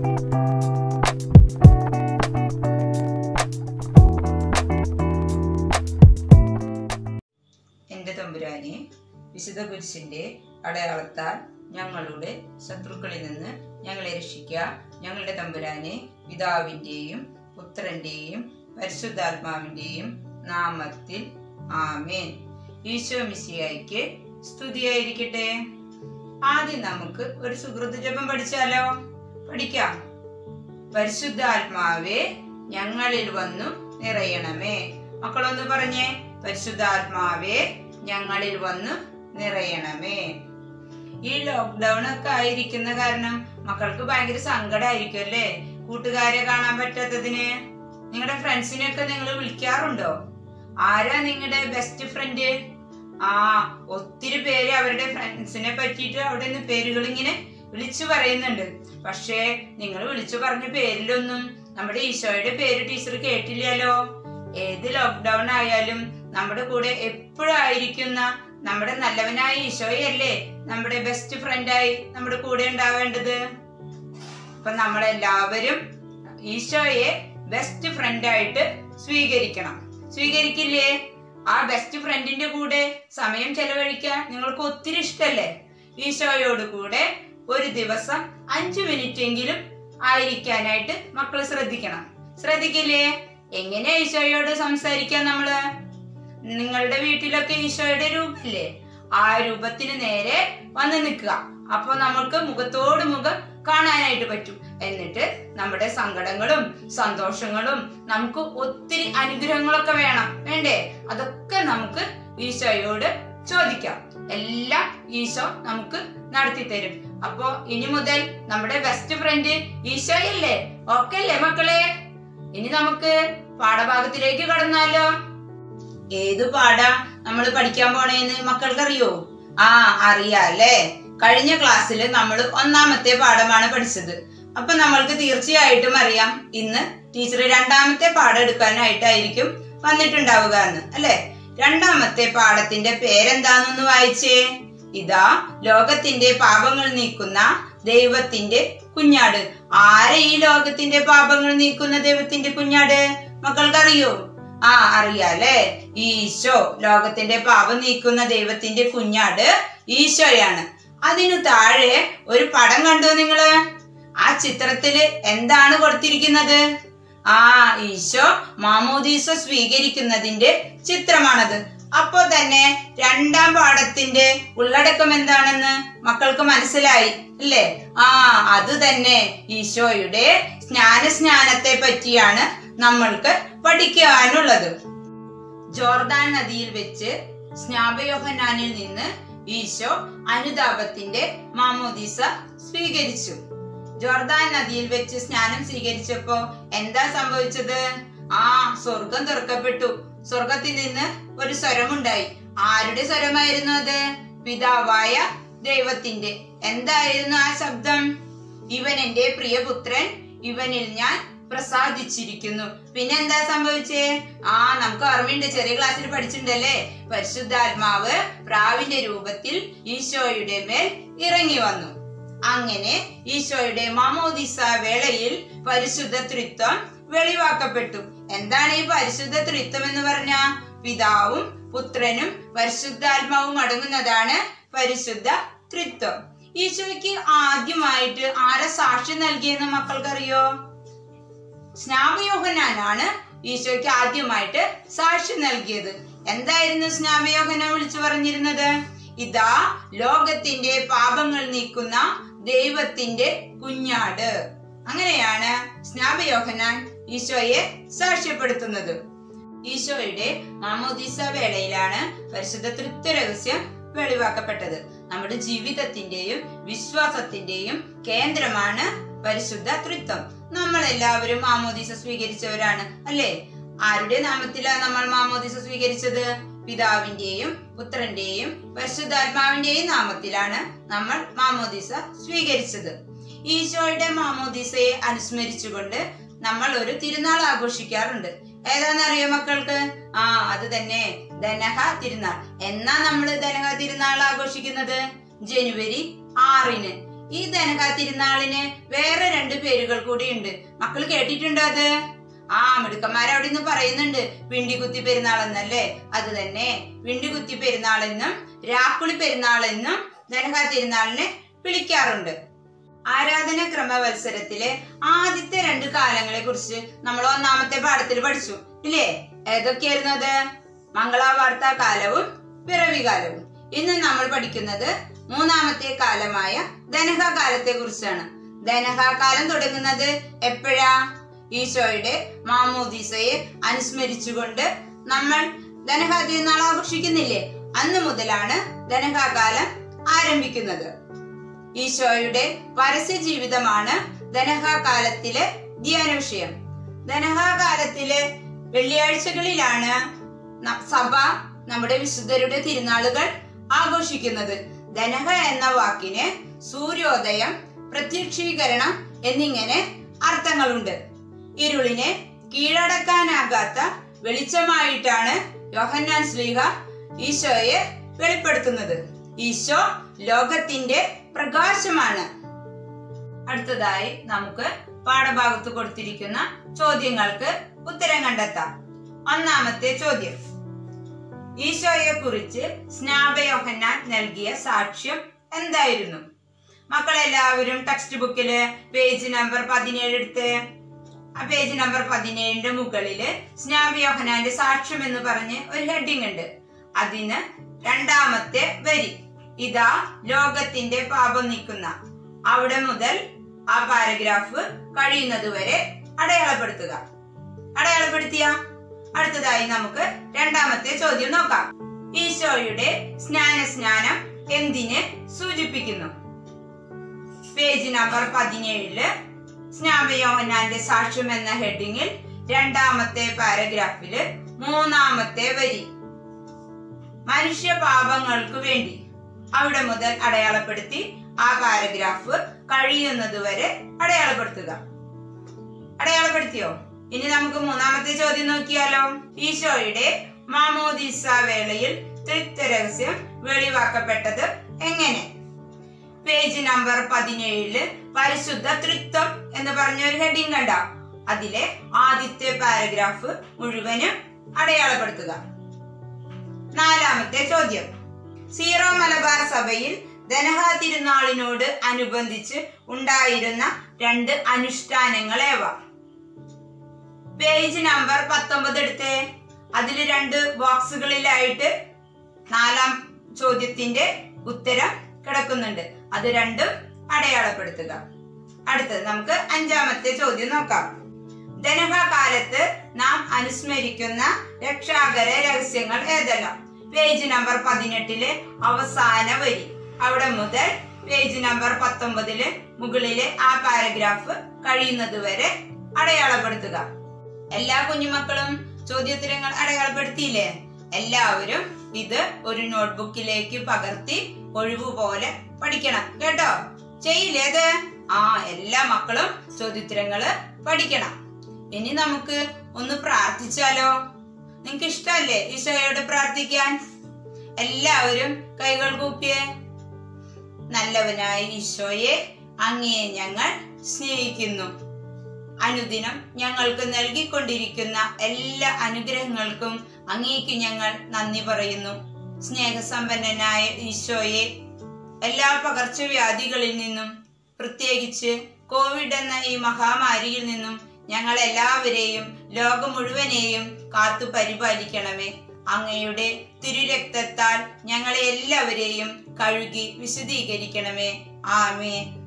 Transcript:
എൻ്റെ തമ്പുരാനെ വിശുദ്ധ കുരിശിന്റെ അടയാളത്താൽ ഞങ്ങളുടെ ശത്രുക്കളിൽ നിന്ന് ഞങ്ങളെ രക്ഷിക്കുക ഞങ്ങളുടെ തമ്പുരാനെ പിതാവിൻ്റെയും പുത്രന്റെയും പരിശുദ്ധാത്മാവിൻ്റെയും നാമത്തിൽ ആമേൻ ഈശോ മിശിയായിക്ക് സ്തുതിയായിരിക്കട്ടെ ആദ്യം നമുക്ക് ഒരു സുഹൃത്ത് ജപം പഠിച്ചാലോ പഠിക്കാം പരിശുദ്ധാത്മാവേ ഞങ്ങളിൽ വന്നു നിറയണമേ മക്കളൊന്ന് പറഞ്ഞേ പരിശുദ്ധാത്മാവേ ഞങ്ങളിൽ വന്നു നിറയണമേ ഈ ലോക്ക്ഡൗൺ ഒക്കെ ആയിരിക്കുന്ന കാരണം മക്കൾക്ക് ഭയങ്കര സങ്കടമായിരിക്കും അല്ലേ കൂട്ടുകാരെ കാണാൻ പറ്റാത്തതിന് നിങ്ങളുടെ ഫ്രണ്ട്സിനെയൊക്കെ നിങ്ങൾ വിളിക്കാറുണ്ടോ ആരാ നിങ്ങളുടെ ബെസ്റ്റ് ഫ്രണ്ട് ആ ഒത്തിരി പേര് അവരുടെ ഫ്രണ്ട്സിനെ പറ്റിയിട്ട് അവിടെ നിന്ന് പേരുകൾ ഇങ്ങനെ വിളിച്ചു പറയുന്നുണ്ട് പക്ഷേ നിങ്ങൾ വിളിച്ചു പറഞ്ഞ പേരിലൊന്നും നമ്മുടെ ഈശോയുടെ പേര് ടീച്ചർ കേട്ടില്ലല്ലോ ഏത് ലോക്ക്ഡൗൺ ആയാലും നമ്മുടെ കൂടെ എപ്പോഴും ആയിരിക്കുന്ന നമ്മുടെ നല്ലവനായ ഈശോയല്ലേ നമ്മുടെ ബെസ്റ്റ് ഫ്രണ്ടായി നമ്മുടെ കൂടെ ഉണ്ടാവേണ്ടത് അപ്പൊ നമ്മളെല്ലാവരും ഈശോയെ ബെസ്റ്റ് ഫ്രണ്ടായിട്ട് സ്വീകരിക്കണം സ്വീകരിക്കില്ലേ ആ ബെസ്റ്റ് ഫ്രണ്ടിന്റെ കൂടെ സമയം ചെലവഴിക്കാൻ നിങ്ങൾക്ക് ഒത്തിരി ഇഷ്ടല്ലേ ഈശോയോട് കൂടെ ഒരു ദിവസം അഞ്ചു മിനിറ്റ് എങ്കിലും ആയിരിക്കാനായിട്ട് മക്കൾ ശ്രദ്ധിക്കണം ശ്രദ്ധിക്കില്ലേ എങ്ങനെ ഈശോയോട് സംസാരിക്കാൻ നമ്മള് നിങ്ങളുടെ വീട്ടിലൊക്കെ ഈശോയുടെ രൂപമില്ലേ ആ രൂപത്തിന് നേരെ വന്ന് നിൽക്കുക അപ്പൊ നമുക്ക് മുഖത്തോട് മുഖം കാണാനായിട്ട് പറ്റും എന്നിട്ട് നമ്മുടെ സങ്കടങ്ങളും സന്തോഷങ്ങളും നമുക്ക് ഒത്തിരി അനുഗ്രഹങ്ങളൊക്കെ വേണം വേണ്ടേ അതൊക്കെ നമുക്ക് ഈശോയോട് ചോദിക്കാം എല്ലാം ഈശോ നമുക്ക് നടത്തി തരും അപ്പോ ഇനി മുതൽ നമ്മുടെ ബെസ്റ്റ് ഫ്രണ്ട് ഈശോയല്ലേ ഓക്കെ അല്ലേ മക്കളെ ഇനി നമുക്ക് പാഠഭാഗത്തിലേക്ക് കടന്നാലോ ഏതു പാടാ നമ്മൾ പഠിക്കാൻ പോണേന്ന് മക്കൾക്കറിയോ ആ അറിയാല്ലേ കഴിഞ്ഞ ക്ലാസ്സിൽ നമ്മൾ ഒന്നാമത്തെ പാഠമാണ് പഠിച്ചത് അപ്പൊ നമ്മൾക്ക് തീർച്ചയായിട്ടും അറിയാം ഇന്ന് ടീച്ചർ രണ്ടാമത്തെ പാഠം എടുക്കാനായിട്ടായിരിക്കും വന്നിട്ടുണ്ടാവുക എന്ന് അല്ലെ രണ്ടാമത്തെ പാഠത്തിന്റെ പേരെന്താണെന്ന് വായിച്ചേ ഇതാ ലോകത്തിന്റെ പാപങ്ങൾ നീക്കുന്ന ദൈവത്തിന്റെ കുഞ്ഞാട് ആരെ ഈ ലോകത്തിന്റെ പാപങ്ങൾ നീക്കുന്ന ദൈവത്തിന്റെ കുഞ്ഞാട് മക്കൾക്കറിയോ ആ അറിയാലേ ഈശോ ലോകത്തിന്റെ പാപം നീക്കുന്ന ദൈവത്തിന്റെ കുഞ്ഞാട് ഈശോയാണ് അതിനു താഴെ ഒരു പടം കണ്ടു നിങ്ങള് ആ ചിത്രത്തില് എന്താണ് കൊടുത്തിരിക്കുന്നത് ആ ഈശോ മാമോദീസ സ്വീകരിക്കുന്നതിന്റെ ചിത്രമാണത് അപ്പോ തന്നെ രണ്ടാം പാഠത്തിന്റെ ഉള്ളടക്കം എന്താണെന്ന് മക്കൾക്ക് മനസ്സിലായി അല്ലേ ആ അത് തന്നെ ഈശോയുടെ സ്നാനസ്നാനത്തെ പറ്റിയാണ് നമ്മൾക്ക് പഠിക്കാനുള്ളത് ജോർദാൻ നദിയിൽ വെച്ച് സ്നാപയോഹനാനിൽ നിന്ന് ഈശോ അനുതാപത്തിന്റെ മാമോദീസ സ്വീകരിച്ചു ജോർദാൻ നദിയിൽ വെച്ച് സ്നാനം സ്വീകരിച്ചപ്പോ എന്താ സംഭവിച്ചത് ആ സ്വർഗം തുറക്കപ്പെട്ടു സ്വർഗത്തിൽ നിന്ന് ഒരു സ്വരമുണ്ടായി ആരുടെ സ്വരമായിരുന്നു അത് പിതാവായ ദൈവത്തിന്റെ എന്തായിരുന്നു ആ ശബ്ദം ഇവൻ എന്റെ പ്രിയപുത്രൻ ഇവനിൽ ഞാൻ പ്രസാദിച്ചിരിക്കുന്നു പിന്നെ എന്താ സംഭവിച്ചേ ആ നമുക്ക് ഓർമ്മയുണ്ട് ചെറിയ ക്ലാസ്സിൽ പഠിച്ചിട്ടുണ്ടല്ലേ പരിശുദ്ധാത്മാവ് പ്രാവിന്റെ രൂപത്തിൽ ഈശോയുടെ മേൽ ഇറങ്ങി വന്നു അങ്ങനെ ഈശോയുടെ മാമോദിസ വേളയിൽ പരിശുദ്ധ ത്രിത്വം വെളിവാക്കപ്പെട്ടു എന്താണ് ഈ പരിശുദ്ധ ത്രിത്വം എന്ന് പറഞ്ഞ പിതാവും പുത്രനും പരിശുദ്ധാത്മാവും അടങ്ങുന്നതാണ് പരിശുദ്ധ ത്രിത്വം ഈശോയ്ക്ക് ആദ്യമായിട്ട് ആരെ സാക്ഷ്യം നൽകിയെന്ന് മക്കൾക്കറിയോ സ്നാപയോഹനാനാണ് ഈശോയ്ക്ക് ആദ്യമായിട്ട് സാക്ഷ്യം നൽകിയത് എന്തായിരുന്നു സ്നാപയോഹന വിളിച്ചു പറഞ്ഞിരുന്നത് ഇതാ ലോകത്തിന്റെ പാപങ്ങൾ നീക്കുന്ന ദൈവത്തിന്റെ കുഞ്ഞാട് അങ്ങനെയാണ് സ്നാപയോഹനാൻ ഈശോയെ സാക്ഷ്യപ്പെടുത്തുന്നത് ഈശോയുടെ മാമോദീസ വേളയിലാണ് പരിശുദ്ധ തൃത്വ രഹസ്യം വെളിവാക്കപ്പെട്ടത് നമ്മുടെ ജീവിതത്തിന്റെയും വിശ്വാസത്തിന്റെയും കേന്ദ്രമാണ് പരിശുദ്ധ തൃത്വം നമ്മൾ എല്ലാവരും മാമോദീസ സ്വീകരിച്ചവരാണ് അല്ലേ ആരുടെ നാമത്തിലാണ് നമ്മൾ മാമോദീസ സ്വീകരിച്ചത് പിതാവിന്റെയും പുത്രന്റെയും പരിശുദ്ധാത്മാവിന്റെയും നാമത്തിലാണ് നമ്മൾ മാമോദീസ സ്വീകരിച്ചത് ഈശോയുടെ മാമോദീസയെ അനുസ്മരിച്ചുകൊണ്ട് നമ്മൾ ഒരു തിരുനാൾ ആഘോഷിക്കാറുണ്ട് ഏതാണെന്നറിയോ മക്കൾക്ക് ആ അത് തന്നെ ധനഹ തിരുനാൾ എന്നാ നമ്മൾ ധനഹ തിരുനാൾ ആഘോഷിക്കുന്നത് ജനുവരി ആറിന് ഈ ധനകാ തിരുനാളിന് വേറെ രണ്ട് പേരുകൾ കൂടിയുണ്ട് മക്കൾ കേട്ടിട്ടുണ്ടോ അത് ആ മിടുക്കന്മാർ അവിടെ നിന്ന് പറയുന്നുണ്ട് വിണ്ടികുത്തി പെരുന്നാൾ എന്നല്ലേ അത് തന്നെ വിണ്ടികുത്തി പെരുന്നാൾ എന്നും രാക്കുളി പെരുന്നാൾ എന്നും ധനകാ തിരുനാളിനെ വിളിക്കാറുണ്ട് ആരാധന ക്രമവത്സരത്തിലെ ആദ്യത്തെ രണ്ട് കാലങ്ങളെ കുറിച്ച് നമ്മൾ ഒന്നാമത്തെ പാഠത്തിൽ പഠിച്ചു ഇല്ലേ ഏതൊക്കെയായിരുന്നു അത് മംഗളാവാർത്താ കാലവും പിറവി കാലവും ഇന്ന് നമ്മൾ പഠിക്കുന്നത് മൂന്നാമത്തെ കാലമായ ധനഹാ കാലത്തെ കുറിച്ചാണ് ധനഹാ കാലം തുടങ്ങുന്നത് എപ്പോഴാ ഈശോയുടെ മാമോദീസയെ അനുസ്മരിച്ചുകൊണ്ട് നമ്മൾ ധനഹാ തിരുനാൾ ആഘോഷിക്കുന്നില്ലേ അന്ന് മുതലാണ് ധനഹാ കാലം ആരംഭിക്കുന്നത് ഈശോയുടെ പരസ്യ ജീവിതമാണ് ധനഹാ കാലത്തിലെ ധ്യാന വിഷയം ധനഹാ കാലത്തിലെ വെള്ളിയാഴ്ചകളിലാണ് ന- സഭ നമ്മുടെ വിശുദ്ധരുടെ തിരുനാളുകൾ ആഘോഷിക്കുന്നത് ധനഹ എന്ന വാക്കിന് സൂര്യോദയം പ്രത്യക്ഷീകരണം എന്നിങ്ങനെ അർത്ഥങ്ങളുണ്ട് ഇരുളിനെ കീഴടക്കാനാകാത്ത വെളിച്ചമായിട്ടാണ് യോഹന്നാൻ ശ്ലീഹ ഈശോയെ വെളിപ്പെടുത്തുന്നത് ഈശോ ലോകത്തിന്റെ പ്രകാശമാണ് അടുത്തതായി നമുക്ക് പാഠഭാഗത്ത് കൊടുത്തിരിക്കുന്ന ചോദ്യങ്ങൾക്ക് ഉത്തരം കണ്ടെത്താം ഒന്നാമത്തെ ചോദ്യം ഈശോയെ കുറിച്ച് സ്നാപയോഹന്നാൻ നൽകിയ സാക്ഷ്യം എന്തായിരുന്നു മക്കളെല്ലാവരും ടെക്സ്റ്റ് ബുക്കില് പേജ് നമ്പർ പതിനേഴ് എടുത്ത് ആ പേജ് നമ്പർ പതിനേഴിന്റെ മുകളില് സ്നാപയോഹനാന്റെ സാക്ഷ്യം എന്ന് പറഞ്ഞ് ഒരു ഹെഡിങ് ഉണ്ട് അതിന് രണ്ടാമത്തെ വരി ഇതാ ലോകത്തിന്റെ പാപം നീക്കുന്ന അവിടെ മുതൽ ആ പാരഗ്രാഫ് കഴിയുന്നത് വരെ അടയാളപ്പെടുത്തുക അടയാളപ്പെടുത്തിയ അടുത്തതായി നമുക്ക് രണ്ടാമത്തെ ചോദ്യം നോക്കാം ഈശോയുടെ സ്നാന സ്നാനം എന്തിനെ സൂചിപ്പിക്കുന്നു പേജ് നമ്പർ പതിനേഴില് സ്നാപയോഹനാന്റെ സാക്ഷ്യം എന്ന ഹെഡിങ്ങിൽ രണ്ടാമത്തെ പാരഗ്രാഫില് മൂന്നാമത്തെ വരി മനുഷ്യ പാപങ്ങൾക്ക് വേണ്ടി അവിടെ മുതൽ അടയാളപ്പെടുത്തി ആ പാരഗ്രാഫ് കഴിയുന്നത് വരെ അടയാളപ്പെടുത്തുക അടയാളപ്പെടുത്തിയോ ഇനി നമുക്ക് മൂന്നാമത്തെ ചോദ്യം നോക്കിയാലോ ഈശോയുടെ മാമോദീസ വേളയിൽ തൃത്വ രഹസ്യം വെളിവാക്കപ്പെട്ടത് എങ്ങനെ പേജ് നമ്പർ പതിനേഴില് പരിശുദ്ധ തൃത്വം എന്ന് പറഞ്ഞ ഒരു ഹെഡിങ് കണ്ട അതിലെ ആദ്യത്തെ പാരഗ്രാഫ് മുഴുവനും അടയാളപ്പെടുത്തുക നാലാമത്തെ ചോദ്യം സീറോ മലബാർ സഭയിൽ ധനഹാ തിരുനാളിനോട് അനുബന്ധിച്ച് ഉണ്ടായിരുന്ന രണ്ട് അനുഷ്ഠാനങ്ങൾ ഏവ പേജ് നമ്പർ പത്തൊമ്പത് എടുത്തേ അതിൽ രണ്ട് ബോക്സുകളിലായിട്ട് നാലാം ചോദ്യത്തിന്റെ ഉത്തരം കിടക്കുന്നുണ്ട് അത് രണ്ടും അടയാളപ്പെടുത്തുക അടുത്തത് നമുക്ക് അഞ്ചാമത്തെ ചോദ്യം നോക്കാം ധനഹ കാലത്ത് നാം അനുസ്മരിക്കുന്ന രക്ഷാകര രഹസ്യങ്ങൾ ഏതെല്ലാം പേജ് നമ്പർ പതിനെട്ടിലെ അവസാന വരി അവിടെ മുതൽ പേജ് നമ്പർ പത്തൊമ്പതില് മുകളിലെ ആ പാരഗ്രാഫ് കഴിയുന്നത് വരെ അടയാളപ്പെടുത്തുക എല്ലാ കുഞ്ഞുമക്കളും ചോദ്യോത്തരങ്ങൾ അടയാളപ്പെടുത്തിയില്ലേ എല്ലാവരും ഇത് ഒരു നോട്ട്ബുക്കിലേക്ക് പകർത്തി ഒഴിവ് പോലെ പഠിക്കണം കേട്ടോ ചെയ്യില്ലേ അത് ആ എല്ലാ മക്കളും ചോദ്യോത്തരങ്ങള് പഠിക്കണം ഇനി നമുക്ക് ഒന്ന് പ്രാർത്ഥിച്ചാലോ നിങ്ങക്ക് ഇഷ്ടല്ലേ ഈശോയോട് പ്രാർത്ഥിക്കാൻ എല്ലാവരും കൈകൾ കൂപ്പിയേ നല്ലവനായ ഈശോയെ അങ്ങയെ ഞങ്ങൾ സ്നേഹിക്കുന്നു അനുദിനം ഞങ്ങൾക്ക് നൽകിക്കൊണ്ടിരിക്കുന്ന എല്ലാ അനുഗ്രഹങ്ങൾക്കും അങ്ങേക്ക് ഞങ്ങൾ നന്ദി പറയുന്നു സ്നേഹസമ്പന്നനായ ഈശോയെ എല്ലാ പകർച്ചവ്യാധികളിൽ നിന്നും പ്രത്യേകിച്ച് കോവിഡ് എന്ന ഈ മഹാമാരിയിൽ നിന്നും ഞങ്ങൾ എല്ലാവരെയും ലോകം മുഴുവനെയും കാത്തു പരിപാലിക്കണമേ അങ്ങയുടെ തിരുരക്തത്താൽ ഞങ്ങളെ എല്ലാവരെയും കഴുകി വിശദീകരിക്കണമേ ആമേ